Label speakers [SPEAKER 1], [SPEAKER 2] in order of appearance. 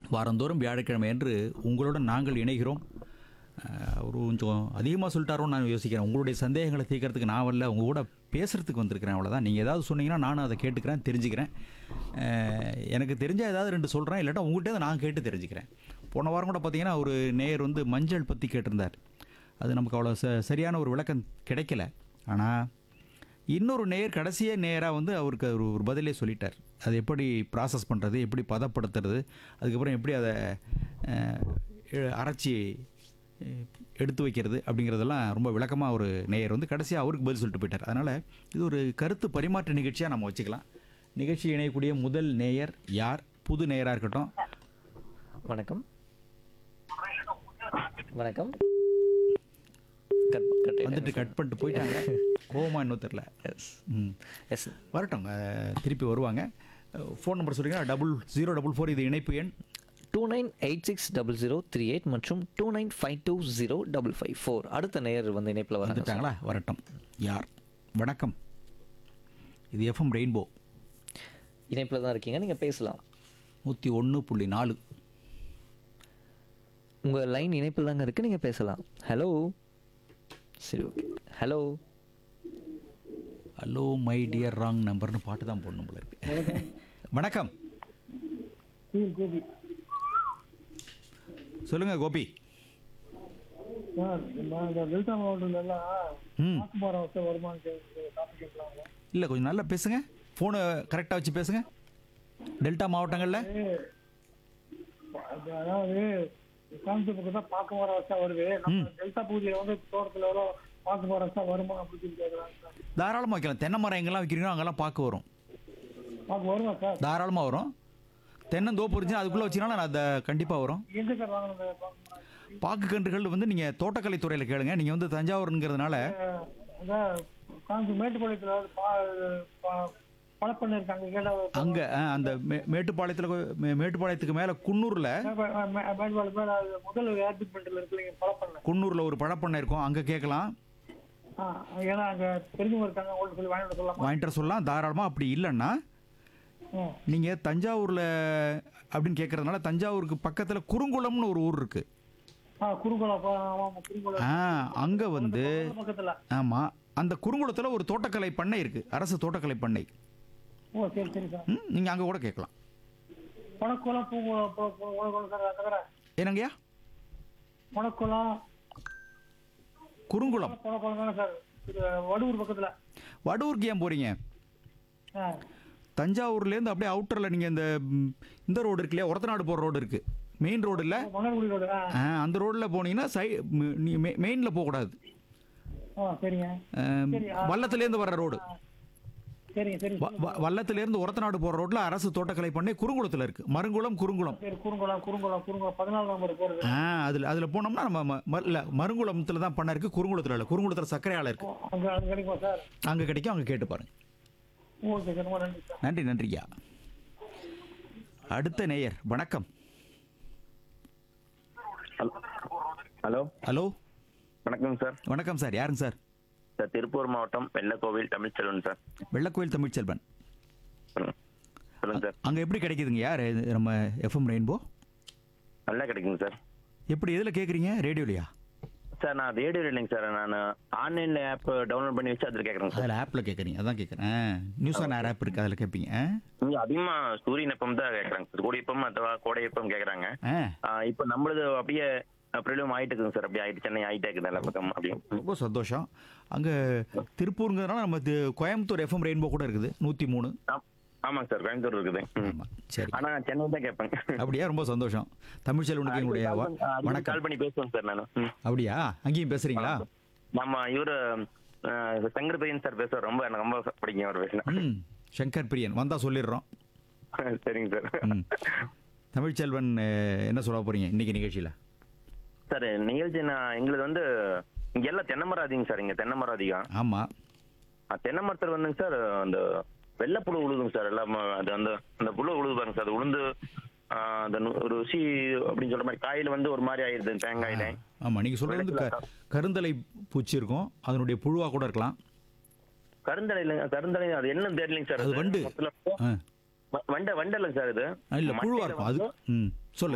[SPEAKER 1] வாரந்தோறும் வியாழக்கிழமை என்று உங்களுடன் நாங்கள் இணைகிறோம் அஹ், அவர் கொஞ்சம் அதிகமாக சொல்லிட்டாரோன்னு நான் யோசிக்கிறேன் உங்களுடைய சந்தேகங்களை தீர்க்கறதுக்கு நான் வரல உங்கள் கூட பேசுகிறதுக்கு வந்திருக்கிறேன் அவ்வளோதான் நீங்கள் ஏதாவது சொன்னீங்கன்னா நானும் அதை கேட்டுக்கிறேன் தெரிஞ்சுக்கிறேன் அஹ், எனக்கு தெரிஞ்ச ஏதாவது ரெண்டு சொல்கிறேன் இல்லாட்டா உங்கள்கிட்ட நான் கேட்டு தெரிஞ்சுக்கிறேன் போன வாரம் கூட பார்த்தீங்கன்னா ஒரு நேயர் வந்து மஞ்சள் பற்றி கேட்டிருந்தார் அது நமக்கு அவ்வளோ ச சரியான ஒரு விளக்கம் கிடைக்கல ஆனால் இன்னொரு நேயர் கடைசியே நேராக வந்து அவருக்கு ஒரு ஒரு பதிலே சொல்லிட்டார் அது எப்படி ப்ராசஸ் பண்ணுறது எப்படி பதப்படுத்துறது அதுக்கப்புறம் எப்படி அதை அஹ், எ- அரைச்சி அஹ், எடுத்து வைக்கிறது அப்படிங்கிறதெல்லாம் ரொம்ப விளக்கமாக ஒரு நேயர் வந்து கடைசியாக அவருக்கு பதில் சொல்லிட்டு போயிட்டார் அதனால் இது ஒரு கருத்து பரிமாற்ற நிகழ்ச்சியாக நம்ம வச்சுக்கலாம் நிகழ்ச்சி இணையக்கூடிய முதல் நேயர் யார் புது நேயராக இருக்கட்டும்
[SPEAKER 2] வணக்கம் வணக்கம் கட் கட்
[SPEAKER 1] வந்துட்டு கட் பண்ணிட்டு போயிட்டாங்க கோவமா இன்னும் தெரில
[SPEAKER 2] எஸ்
[SPEAKER 1] ம்
[SPEAKER 2] எஸ்
[SPEAKER 1] வரட்டும் அஹ், திருப்பி வருவாங்க ஃபோன் நம்பர் சொல்லுங்கள் டபுள் ஜீரோ டபுள் ஃபோர் இது இணைப்பு எண்
[SPEAKER 2] two nine eight six double zero three eight மற்றும் two nine five two zero double five four அடுத்த நேயர் வந்து இணைப்பில் வராங்க
[SPEAKER 1] வந்துட்டாங்களா வரட்டும் யார் வணக்கம் இது எஃப்எம் ரெயின்போ
[SPEAKER 2] இணைப்பில் தான் இருக்கீங்க நீங்கள் பேசலாம்
[SPEAKER 1] நூற்றி ஒன்று புள்ளி நாலு
[SPEAKER 2] உங்கள் லைன் இணைப்பில் தாங்க இருக்குது நீங்கள் பேசலாம் ஹலோ சரி okay hello
[SPEAKER 1] hello my dear wrong நம்பர்னு பாட்டு தான் போடணும் போல இருக்கு வணக்கம் சொல்லுங்க கோபி
[SPEAKER 3] சார் நான் இந்த டெல்டா மாவட்டத்துல எல்லாம்
[SPEAKER 1] ம்
[SPEAKER 3] மாசுபாரம் வசதி வருமானு டாபிக் கேட்கலாங்க
[SPEAKER 1] இல்லை கொஞ்சம் நல்லா பேசுங்க ஃபோனை கரெக்டாக வச்சு பேசுங்க டெல்டா மாவட்டங்களில்
[SPEAKER 3] அது அதாவது காஞ்சி பக்கம் தான் பார்க்க வர வசா வருது நம்ம டெல்டா பகுதியில வந்து தோட்டத்துல எவ்வளோ பார்க்க வர வசா வருமா அப்படின்னு சொல்லி கேட்கலாங்க சார்
[SPEAKER 1] தாராளமாக வைக்கலாம் தென்னை மரம் எங்கெல்லாம் வைக்கிறீங்களோ அங்கெல்லாம் பார்க்க வரும்
[SPEAKER 3] பார்க்க வருமா சார்
[SPEAKER 1] தாராளமாக வரும் தென்னந்தோப்பு இருந்துச்சுன்னா அதுக்குள்ளே வச்சிங்கன்னா அதை கண்டிப்பாக வரும்
[SPEAKER 3] எங்க சார் வாங்கணும் இந்த பார்க்க மரம்?
[SPEAKER 1] பாக்கு கன்றுகள் வந்து நீங்கள் தோட்டக்கலைத்துறையில் கேளுங்க நீங்கள் வந்து தஞ்சாவூருங்கிறதுனால
[SPEAKER 3] அஹ், அதான் காஞ்சி மேட்டுப்பாளையத்துல வந்து பா பா- பழப்பண்ணை இருக்காங்க கேட்டா
[SPEAKER 1] அங்கே அந்த மே மேட்டுப்பாளையத்தில் மே- மேட்டுப்பாளையத்துக்கு மேலே குன்னூரில்
[SPEAKER 3] மேட்டுப்பாளையம் மேல அது முதல் ஏர்பிட்மெண்ட்ல இருக்கு இல்லைங்க பழப்பண்ணை
[SPEAKER 1] குன்னூரில் ஒரு பழப்பண்ணை இருக்கும் அங்கே கேட்கலாம்
[SPEAKER 3] ஆ, ஏன்னா அங்க தெரிஞ்சவங்க இருக்காங்க அவங்கள்ட்ட சொல்லி வாங்கிட்டு வர சொல்லலாமா
[SPEAKER 1] வாங்கிட்டு வர சொல்லலாம் தாராளமாக அப்படி இல்லைன்னா
[SPEAKER 3] ம்.
[SPEAKER 1] நீங்கள் தஞ்சாவூரில் அப்படின்னு கேட்குறதுனால தஞ்சாவூருக்கு பக்கத்தில் குறுங்குளம்னு ஒரு ஊர் இருக்குது
[SPEAKER 3] ஆ குறுங்குளம் ஆமா ஆமா குறுங்குளம்
[SPEAKER 1] ஆ அங்கே வந்து
[SPEAKER 3] பக்கத்துல
[SPEAKER 1] ஆமாம் அந்த குறுங்குளத்தில் ஒரு தோட்டக்கலை பண்ணை இருக்குது அரசு தோட்டக்கலை பண்ணை
[SPEAKER 3] ஓ சரி சரி சார்
[SPEAKER 1] ம் நீங்கள் அங்கே கூட கேட்கலாம்
[SPEAKER 3] மணக்குளம் பூங்குளம் பு- பு- உணக்குளம் சார் அங்கே வேற
[SPEAKER 1] என்னங்கய்யா
[SPEAKER 3] மணக்குளம்
[SPEAKER 1] குறுங்குளம்
[SPEAKER 3] புனக்குளம் தானே சார் இது வடூர் பக்கத்துல
[SPEAKER 1] வடூருக்கு ஏன் போகிறீங்க
[SPEAKER 3] ஆ
[SPEAKER 1] தஞ்சாவூர்லேருந்து அப்படியே அவுட்டரில் நீங்கள் இந்த ம், இந்த ரோடு இருக்கு இல்லையா ஒரத்தநாடு போகிற ரோடு இருக்குது மெயின் ரோடு இல்லை
[SPEAKER 3] மணக்குடி ரோடு ஆ
[SPEAKER 1] அந்த ரோட்டில் போனீங்கன்னா சை ம், நீ மெயினில் போகக்கூடாது
[SPEAKER 3] ஆ சரிங்க
[SPEAKER 1] அம்,
[SPEAKER 3] சரி, ஆ.
[SPEAKER 1] வல்லத்துலேருந்து வர்ற ரோடு
[SPEAKER 3] சரிங்க சரி
[SPEAKER 1] வ- வ- வல்லத்துலேருந்து ஒரத்தநாடு போகிற ரோட்டில் அரசு தோட்டக்கலை பண்ணை குறுங்குளத்தில் இருக்குது மருங்குளம் குறுங்குளம்
[SPEAKER 3] சரி குறுங்குளம் குறுங்குளம் குறுங்குளம் பதினாலு நம்பர் போறது
[SPEAKER 1] ஆ அதில் அதில் போனோம்னா நம்ம ம- ம- இல்லை மருங்குளத்தில் தான் பண்ண இருக்குது குறுங்குளத்தில் இல்லை குறுங்குளத்தில் சர்க்கரை ஆலை இருக்குது
[SPEAKER 3] ஓ, அங்க அங்க கிடைக்குமா சார்
[SPEAKER 1] அங்கே கிடைக்கும் அங்கே கேட்டு பாருங்க
[SPEAKER 3] ஓகே சார் ரொம்ப நன்றி சார்
[SPEAKER 1] நன்றி நன்றியா அடுத்த நேயர் வணக்கம்
[SPEAKER 4] ஹலோ
[SPEAKER 1] ஹலோ
[SPEAKER 4] வணக்கம் சார்
[SPEAKER 1] வணக்கம் சார் யாருங்க சார்
[SPEAKER 4] சார் திருப்பூர் மாவட்டம் வெள்ளக்கோவில் தமிழ்ச்செல்வன் சார்
[SPEAKER 1] வெள்ளக்கோயில் தமிழ்ச்செல்வன்
[SPEAKER 4] சொல்லுங்க சொல்லுங்க சார்
[SPEAKER 1] அங்கே எப்படி கிடைக்குதுங்க யார் நம்ம எஃப்எம் ரெயின்போ
[SPEAKER 4] நல்லா கிடைக்குங்க சார்
[SPEAKER 1] எப்படி எதில் கேட்குறீங்க ரேடியோலையா
[SPEAKER 4] சார் நான் ரேடியோ இல்லைங்க சார் நான் ஆன்லைனில் ஆப் டவுன்லோட் பண்ணி வச்சு அதில் கேட்குறேங்க சார்
[SPEAKER 1] அதில் ஆப்பில் கேட்குறீங்க அதான் கேட்குறேன் நியூஸ் ஆன் ஏர் ஆப் இருக்குது அதில் கேட்பீங்க ஆ?
[SPEAKER 4] இங்கே அதிகமாக சூரியன் எப்பம் தான் கேட்குறாங்க சார் கோடி எப்பம் அथवा கோடை எப்பம் கேட்குறாங்க
[SPEAKER 1] ஆ
[SPEAKER 4] இப்போ நம்மளது அப்படியே ப்ரிலியம் ஆகிட்டு இருக்குங்க சார் அப்படியே ஆகிட்டு சென்னை ஆகிட்டே இருக்குது எல்லா பக்கம் அப்படியே
[SPEAKER 1] ரொம்ப சந்தோஷம் அங்கே திருப்பூருங்கிறதுனால நம்ம தி- கோயம்புத்தூர் எஃப்எம் ரெயின்போ கூட இருக்குது நூற்றி மூணு
[SPEAKER 4] ஆ- ஆமாங்க சார் கோயம்புத்தூர் இருக்குது ம்.
[SPEAKER 1] ஆமாம் சரி
[SPEAKER 4] ஆனா சென்னை தான் கேட்பேன்
[SPEAKER 1] அப்படியா ரொம்ப சந்தோஷம் தமிழ்ச்செல்வனுக்கு என்னுடைய வ-
[SPEAKER 4] கால்
[SPEAKER 1] வணக்கம்
[SPEAKER 4] பண்ணி பேசுவேன் சார் நான்
[SPEAKER 1] அப்படியா அங்கேயும் பேசுகிறீங்களா
[SPEAKER 4] நம்ம இவரு அஹ், சங்கர் பிரியன் சார் பேசுவார் ரொம்ப எனக்கு ரொம்ப பிடிக்கும் அவர் பேசினா
[SPEAKER 1] ம் சங்கர் பிரியன் வந்தால் சொல்லிடுறோம்
[SPEAKER 4] சரிங்க சார்
[SPEAKER 1] ம் தமிழ்ச்செல்வன் அஹ், என்ன சொல்ல போகிறீங்க இன்னைக்கு நிகழ்ச்சியில்
[SPEAKER 4] சார் நிகழ்ச்சி நான் எங்களுக்கு வந்து இங்க எல்லாம் தென்னை மரம் அதிகம் சார் இங்க தென்னை மரம் அதிகம்
[SPEAKER 1] ஆமாம்
[SPEAKER 4] அஹ், தென்னை மரத்துல வந்துங்க சார் அந்த வெள்ளைப்புழு உழுதுங்க சார் எல்லாம் அது அந்த அந்த புழு உழுது பாருங்க சார் அது உளுந்து அஹ், அந்த நு- ருசி அப்படின்னு சொல்ற மாதிரி காயில வந்து ஒரு மாதிரி ஆயிருது தேங்காயில
[SPEAKER 1] ஆமாம் நீங்கள் சொல்கிறது வந்து க கருந்தலை பூச்சி இருக்கும் அதனுடைய புழுவாக கூட இருக்கலாம்
[SPEAKER 4] கருந்தலை இல்லைங்க கருந்தலை அது என்ன தெரியலைங்க சார்
[SPEAKER 1] அது வண்டு.
[SPEAKER 4] மொத்தத்துல
[SPEAKER 1] ஆ
[SPEAKER 4] வ- வண்டை வண்டை இல்லைங்க சார் இது
[SPEAKER 1] இல்லை புழுவாக இருக்கும் அது ம் சொல்லு